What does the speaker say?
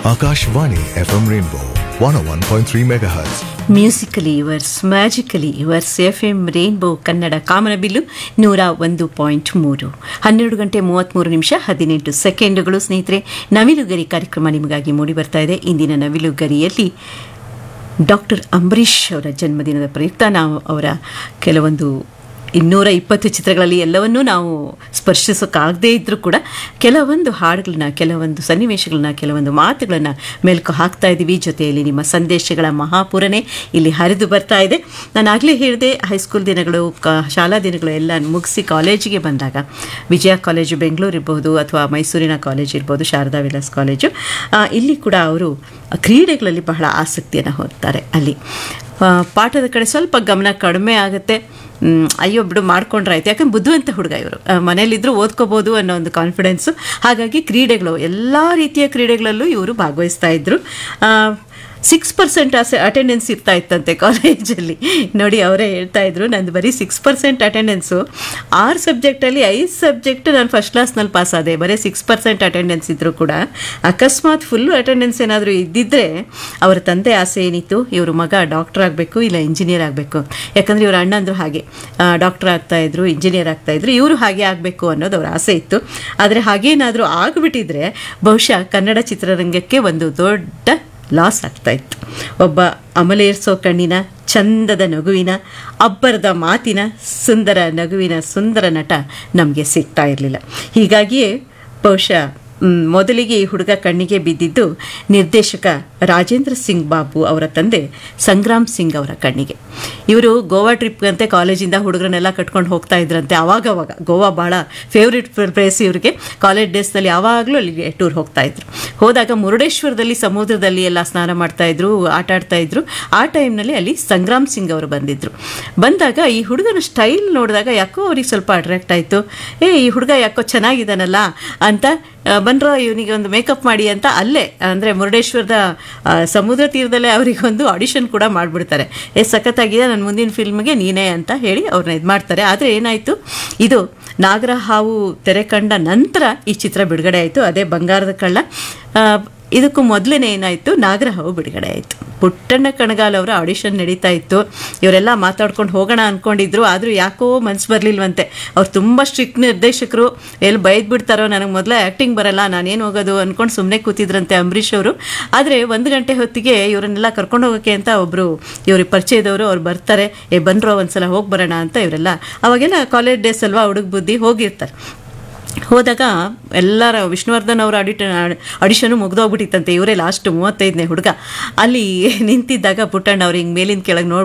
Akashvani FM Rainbow 101.3 MHz. Musically yours magically yours F M rainbow Kannada ಕಾಮನಬಿಲ್ಲು ನೂರ ಒಂದು point ಮೂರು ಹನ್ನೆರಡು ಗಂಟೆ ಮೂವತ್ತ್ಮೂರು ನಿಮಿಷ ಹದಿನೆಂಟು ಸೆಕೆಂಡುಗಳು ಸ್ನೇಹಿತರೆ ನವಿಲುಗರಿ ಕಾರ್ಯಕ್ರಮ ನಿಮಗಾಗಿ ಮೂಡಿ ಬರ್ತಾ ಇದೆ ಇಂದಿನ ನವಿಲುಗರಿಯಲ್ಲಿ ಡಾಕ್ಟರ್ ಅಂಬರೀಷ್ ಅವರ ಜನ್ಮದಿನದ ಪ್ರಯುಕ್ತ ನಾವು ಅವರ ಕೆಲವೊಂದು ಇನ್ನೂರ ಇಪ್ಪತ್ತು ಚಿತ್ರಗಳಲ್ಲಿ ಎಲ್ಲವನ್ನೂ ನಾವು ಸ್ಪರ್ಶಿಸೋಕ್ಕಾಗದೇ ಇದ್ದರೂ ಕೂಡ ಕೆಲವೊಂದು ಹಾಡುಗಳನ್ನ ಕೆಲವೊಂದು ಸನ್ನಿವೇಶಗಳನ್ನ ಕೆಲವೊಂದು ಮಾತುಗಳನ್ನು ಮೆಲುಕು ಹಾಕ್ತಾ ಇದ್ದೀವಿ ಜೊತೆಯಲ್ಲಿ ನಿಮ್ಮ ಸಂದೇಶಗಳ ಮಹಾಪೂರನೆ ಇಲ್ಲಿ ಹರಿದು ಬರ್ತಾ ಇದೆ ನಾನು ಆಗಲೇ ಹೇಳಿದೆ ಹೈಸ್ಕೂಲ್ ದಿನಗಳು ಕ ಶಾಲಾ ದಿನಗಳು ಎಲ್ಲ ಮುಗಿಸಿ ಕಾಲೇಜಿಗೆ ಬಂದಾಗ ವಿಜಯ ಕಾಲೇಜು ಬೆಂಗಳೂರು ಇರ್ಬೋದು ಅಥವಾ ಮೈಸೂರಿನ ಕಾಲೇಜ್ ಇರ್ಬೋದು ಶಾರದಾ ವಿಲಾಸ್ ಕಾಲೇಜು ಆ, ಇಲ್ಲಿ ಕೂಡ ಅವರು ಕ್ರೀಡೆಗಳಲ್ಲಿ ಬಹಳ ಆಸಕ್ತಿಯನ್ನು ಹೊಂದ್ತಾರೆ ಅಲ್ಲಿ ಆ, ಪಾಠದ ಕಡೆ ಸ್ವಲ್ಪ ಗಮನ ಕಡಿಮೆ ಆಗುತ್ತೆ ಮ್, ಅಯ್ಯೋ ಬಿಡು ಮಾಡ್ಕೊಂಡ್ರಾಯ್ತು ಯಾಕಂದ್ರೆ ಬುದ್ಧಿವಂತ ಹುಡುಗ ಇವರು ಮನೇಲಿದ್ದರೂ ಓದ್ಕೋಬೋದು ಅನ್ನೋ ಒಂದು ಕಾನ್ಫಿಡೆನ್ಸು ಹಾಗಾಗಿ ಕ್ರೀಡೆಗಳು ಎಲ್ಲ ರೀತಿಯ ಕ್ರೀಡೆಗಳಲ್ಲೂ ಇವರು ಭಾಗವಹಿಸ್ತಾ ಇದ್ರು ಸಿಕ್ಸ್ ಪರ್ಸೆಂಟ್ ಅಸೆ ಅಟೆಂಡೆನ್ಸ್ ಇರ್ತಾ ಇತ್ತಂತೆ ಕಾಲೇಜಲ್ಲಿ ನೋಡಿ ಅವರೇ ಹೇಳ್ತಾ ಇದ್ರು ನಂದು ಬರೀ ಸಿಕ್ಸ್ ಪರ್ಸೆಂಟ್ ಅಟೆಂಡೆನ್ಸು ಆರು ಸಬ್ಜೆಕ್ಟಲ್ಲಿ ಐದು ಸಬ್ಜೆಕ್ಟ್ ನಾನು ಫಸ್ಟ್ ಕ್ಲಾಸ್ನಲ್ಲಿ ಪಾಸ್ ಆದೆ ಬರೀ ಸಿಕ್ಸ್ ಪರ್ಸೆಂಟ್ ಅಟೆಂಡೆನ್ಸ್ ಇದ್ದರೂ ಕೂಡ ಅಕಸ್ಮಾತ್ ಫುಲ್ಲು ಅಟೆಂಡೆನ್ಸ್ ಏನಾದರೂ ಇದ್ದಿದ್ದರೆ ಅವರ ತಂದೆ ಆಸೆ ಏನಿತ್ತು ಇವರು ಮಗ ಡಾಕ್ಟರ್ ಆಗಬೇಕು ಇಲ್ಲ ಇಂಜಿನಿಯರ್ ಆಗಬೇಕು ಯಾಕಂದರೆ ಇವ್ರ ಅಣ್ಣಂದ್ರು ಹಾಗೆ ಡಾಕ್ಟರ್ ಆಗ್ತಾ ಇದ್ರು ಇಂಜಿನಿಯರ್ ಆಗ್ತಾ ಇದ್ರು ಇವರು ಹಾಗೆ ಆಗಬೇಕು ಅನ್ನೋದು ಅವ್ರ ಆಸೆ ಇತ್ತು ಆದರೆ ಹಾಗೇನಾದರೂ ಆಗಿಬಿಟ್ಟಿದ್ರೆ ಬಹುಶಃ ಕನ್ನಡ ಚಿತ್ರರಂಗಕ್ಕೆ ಒಂದು ದೊಡ್ಡ ಲಾಸ್ ಆಗ್ತಾ ಇತ್ತು ಒಬ್ಬ ಅಮಲೇರ್ಸೋ ಕಣ್ಣಿನ ಚಂದದ ನಗುವಿನ ಅಬ್ಬರದ ಮಾತಿನ ಸುಂದರ ನಗುವಿನ ಸುಂದರ ನಟ ನಮಗೆ ಸಿಗ್ತಾ ಇರಲಿಲ್ಲ ಹೀಗಾಗಿಯೇ ಬಹುಶಃ ಮ್, ಮೊದಲಿಗೆ ಈ ಹುಡುಗ ಕಣ್ಣಿಗೆ ಬಿದ್ದಿದ್ದು ನಿರ್ದೇಶಕ ರಾಜೇಂದ್ರ ಸಿಂಗ್ ಬಾಬು ಅವರ ತಂದೆ ಸಂಗ್ರಾಮ್ ಸಿಂಗ್ ಅವರ ಕಣ್ಣಿಗೆ ಇವರು ಗೋವಾ ಟ್ರಿಪ್ಗಂತೆ ಕಾಲೇಜಿಂದ ಹುಡುಗರನ್ನೆಲ್ಲ ಕಟ್ಕೊಂಡು ಹೋಗ್ತಾ ಇದ್ರಂತೆ ಅವಾಗವಾಗ ಗೋವಾ ಭಾಳ ಫೇವ್ರೆಟ್ ಪ್ಲೇಸ್ ಇವರಿಗೆ ಕಾಲೇಜ್ ಡೇಸ್ನಲ್ಲಿ ಯಾವಾಗಲೂ ಅಲ್ಲಿಗೆ ಟೂರ್ ಹೋಗ್ತಾ ಇದ್ರು ಹೋದಾಗ ಮುರುಡೇಶ್ವರದಲ್ಲಿ ಸಮುದ್ರದಲ್ಲಿ ಎಲ್ಲ ಸ್ನಾನ ಮಾಡ್ತಾ ಇದ್ರು ಆಟ ಆಡ್ತಾ ಇದ್ರು ಆ ಟೈಮ್ನಲ್ಲಿ ಅಲ್ಲಿ ಸಂಗ್ರಾಮ್ ಸಿಂಗ್ ಅವರು ಬಂದಿದ್ರು ಬಂದಾಗ ಈ ಹುಡುಗನ ಸ್ಟೈಲ್ ನೋಡಿದಾಗ ಯಾಕೋ ಅವ್ರಿಗೆ ಸ್ವಲ್ಪ ಅಟ್ರಾಕ್ಟ್ ಆಯಿತು ಏ ಈ ಹುಡುಗ ಯಾಕೋ ಚೆನ್ನಾಗಿದ್ದಾನಲ್ಲ ಅಂತ ಆ, ಬನ್ರೋ ಇವನಿಗೆ ಒಂದು ಮೇಕಪ್ ಮಾಡಿ ಅಂತ ಅಲ್ಲೇ ಅಂದರೆ ಮುರುಡೇಶ್ವರದ ಆ, ಸಮುದ್ರ ತೀರದಲ್ಲೇ ಅವರಿಗೊಂದು ಆಡಿಷನ್ ಕೂಡ ಮಾಡಿಬಿಡ್ತಾರೆ ಏ ಸಖತ್ತಾಗಿದೆ ನನ್ನ ಮುಂದಿನ ಫಿಲ್ಮ್ಗೆ ನೀನೇ ಅಂತ ಹೇಳಿ ಅವ್ರನ್ನ ಇದು ಮಾಡ್ತಾರೆ ಆದರೆ ಏನಾಯಿತು ಇದು ನಾಗರ ಹಾವು ತೆರೆ ಕಂಡ ನಂತರ ಈ ಚಿತ್ರ ಬಿಡುಗಡೆ ಆಯಿತು ಅದೇ ಬಂಗಾರದ ಕಳ್ಳ ಆ, ಇದಕ್ಕೂ ಮೊದಲೇ ಏನಾಯಿತು ನಾಗರಹಾವು ಬಿಡುಗಡೆ ಆಯಿತು ಪುಟ್ಟಣ್ಣ ಕಣಗಾಲ್ ಅವರ ಆಡಿಷನ್ ನಡೀತಾ ಇತ್ತು ಇವರೆಲ್ಲ ಮಾತಾಡ್ಕೊಂಡು ಹೋಗೋಣ ಅಂದ್ಕೊಂಡಿದ್ರು ಆದರೂ ಯಾಕೋ ಮನ್ಸು ಬರಲಿಲ್ವಂತೆ ಅವ್ರು ತುಂಬ ಸ್ಟ್ರಿಕ್ಟ್ ನಿರ್ದೇಶಕರು ಎಲ್ಲಿ ಬೈದು ಬಿಡ್ತಾರೋ ನನಗೆ ಮೊದಲೇ ಆ್ಯಕ್ಟಿಂಗ್ ಬರಲ್ಲ ನಾನೇನು ಹೋಗೋದು ಅಂದ್ಕೊಂಡು ಸುಮ್ಮನೆ ಕೂತಿದ್ರಂತೆ ಅಂಬರೀಷ್ ಅವರು ಆದರೆ ಒಂದು ಗಂಟೆ ಹೊತ್ತಿಗೆ ಇವರನ್ನೆಲ್ಲ ಕರ್ಕೊಂಡು ಹೋಗೋಕ್ಕೆ ಅಂತ ಒಬ್ಬರು ಇವ್ರಿಗೆ ಪರಿಚಯದವರು ಅವ್ರು ಬರ್ತಾರೆ ಏ ಬನ್ರೋ ಒಂದ್ಸಲ ಹೋಗಿ ಬರೋಣ ಅಂತ ಇವರೆಲ್ಲ ಅವಾಗೆಲ್ಲ ಕಾಲೇಜ್ ಡೇಸ್ ಅಲ್ವಾ ಹುಡುಗ ಬುದ್ಧಿ ಹೋಗಿರ್ತಾರೆ ಹೋದಾಗ ಎಲ್ಲರ ವಿಷ್ಣುವರ್ಧನ್ ಅವರ ಆಡಿಟ ಆಡಿಷನು ಮುಗ್ದೋಗ್ಬಿಟ್ಟಿತ್ತಂತೆ ಇವರೇ ಲಾಸ್ಟ್ ಮೂವತ್ತೈದನೇ ಹುಡುಗ ಅಲ್ಲಿ ನಿಂತಿದ್ದಾಗ ಪುಟ್ಟಣ್ಣ ಅವ್ರು ಹಿಂಗೆ ಮೇಲಿಂದ ಕೆಳಗೆ ನೋಡಿ